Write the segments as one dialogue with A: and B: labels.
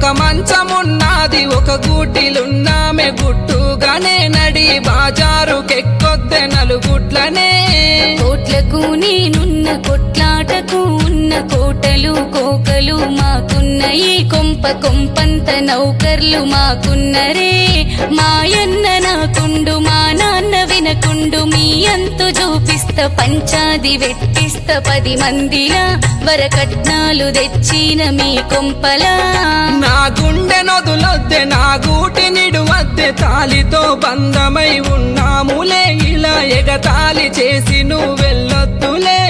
A: మంచమున్నది ఒక గూటిలున్నామె గుట్టుగానే నడి బాజారుకెక్కొద్దె నలుగుట్లనే
B: కోట్లకు నేనున్న కొట్లాటకు ఉన్న కోటలు కోకలు మాకున్న ఈ కొంప కొంపంత నౌకర్లు మాకున్నరే మాయన్న నాకుండు మా నాన్న వినకుండు మీ అంతు చూపిస్త పంచాది వెట్టిస్త పది మందిలా వరకట్నాలు తెచ్చిన మీ కొంపలా
A: నా గుండె నొదులొద్దె నా గూటి నిడువద్దె తాలితో బంధమై ఉన్నాములే ఇలా ఎగతాళి చేసి నువ్వు వెళ్ళొద్దులే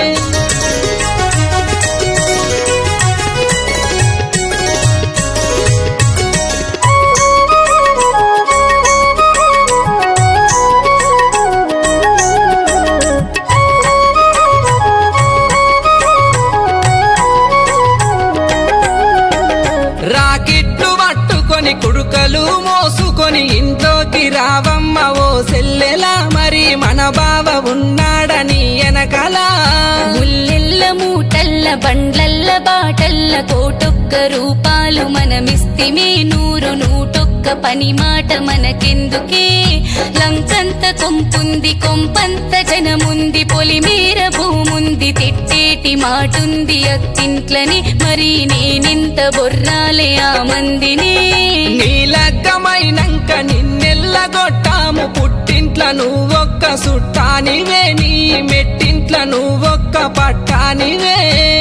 A: రాకిట్లు పట్టుకొని కుడుకలు మోసుకొని ఇంట్లోకి రావమ్మ ఓ సెల్లెలా మరి మన బావ ఉన్నాడని వెనకల
B: ముల్లెల్ల మూటల్ల బండ్లల్ల బాటల్ల కోటొక్క రూపాలు మనమిస్తిమే నూరు నూటొక్క పని మాట మనకెందుకే లంకంత కొంపుంది కొంపంత జనముంది పొలిమేర భూముంది తిట్టేటి మాటుంది అత్తింట్లని మరి నేనెంత బొర్రాలే ఆ మందిని
A: నీలగ్గమైనంక నిన్నెల్లగొట్టాము పుట్టింట్ల నువ్వొక్క సుట్టానివే నీ మెట్టింట్ల నువ్వొక్క పట్టానివే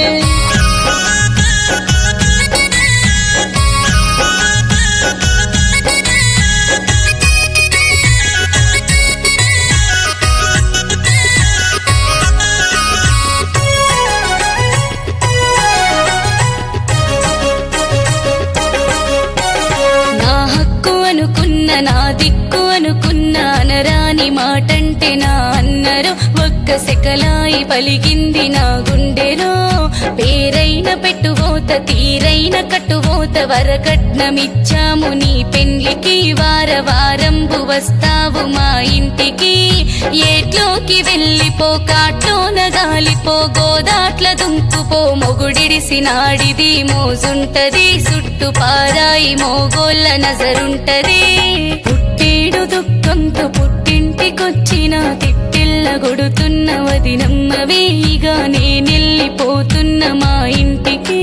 B: నా హక్కు అనుకున్న నా దిక్కు అనుకున్న అనరాని మాటంటే నా అన్నరు ఒక్క సెకలాయి పలిగింది నా గుండెలో పేరైన పెట్టువోత తీరైన కట్టువోత వరకట్నమిచ్చాము నీ పెండ్లికి వార వారంబు వస్తావు మా ఇంటికి ఏట్లోకి వెళ్ళిపో కాట్లోన గాలిపో గోదాట్ల దుంకుపో మొగుడిడిసి నాడిది మోజుంటది సుట్టు పారాయి మోగోళ్ళ నజరుంటది పుట్టేడు దుఃఖంతో పుట్టింటికొచ్చిన తిట్టిల్ల గొడుతున్న వదినమ్మవేయిగా నేనెళ్ళిపోతున్న మా ఇంటికి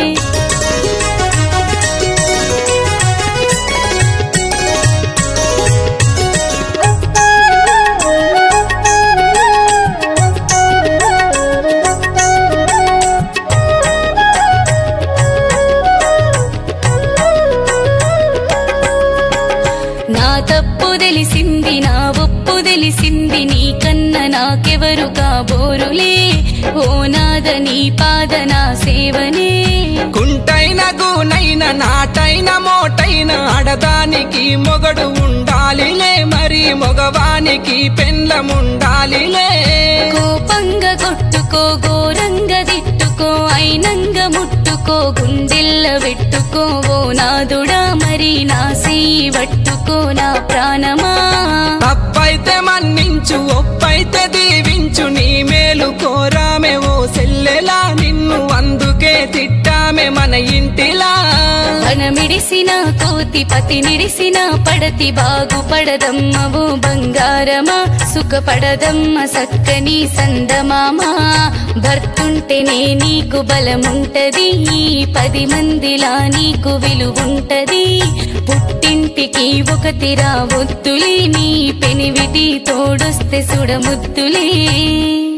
B: నా తప్పు తెలిసింది నా ఒప్పు తెలిసింది నీకన్న నాకెవరు కాబోరులే ఓ నాద నీ పాద నా సేవనే
A: కుంటైన గూనైన నాటైన మోటైన ఆడదానికి మొగడు ఉండాలిలే మరి మగవానికి పెండ్లముండాలిలే
B: కోపంగా కొట్టుకో ఘోరంగా తిట్టుకో అయినంగా ముట్టుకో గుండెల్ల పెట్టుకో ఓ నాదుడా మరి నా సెయ్యి పట్టుకో నా ప్రాణమా
A: తప్పైతే మన్నించు ఒప్పైతే దీవించు నీ మేలు కోరామే ఓ సెల్లెలా నిన్ను అందుకే తిట్టామే మన ఇంటిలా
B: వనమిడిసిన కోతి పతి నిడిసిన పడతి బాగుపడదమ్మవు బంగారమా సుఖపడదమ్మ సక్కని సందమామా భర్తుంటేనే నీకు బలముంటది ఈ పది మందిలా నీకు విలువుంటది పుట్టింటికి ఒక తిరా ఒత్తులే నీ పెనివిటి తోడొస్తే సుడముద్దులే